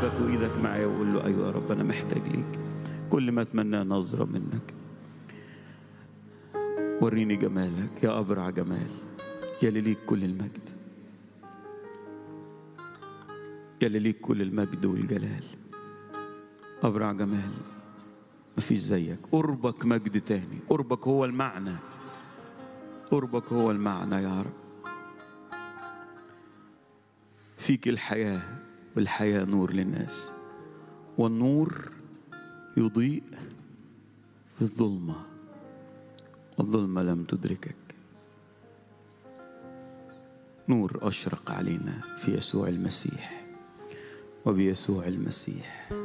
قلبك وايدك معايا وقول له ايوه يا رب انا محتاج ليك كل ما اتمنى نظره منك وريني جمالك يا ابرع جمال يا اللي ليك كل المجد يا اللي ليك كل المجد والجلال ابرع جمال مفيش زيك قربك مجد تاني قربك هو المعنى قربك هو المعنى يا رب فيك الحياة والحياة نور للناس والنور يضيء في الظلمة والظلمة لم تدركك نور أشرق علينا في يسوع المسيح وبيسوع المسيح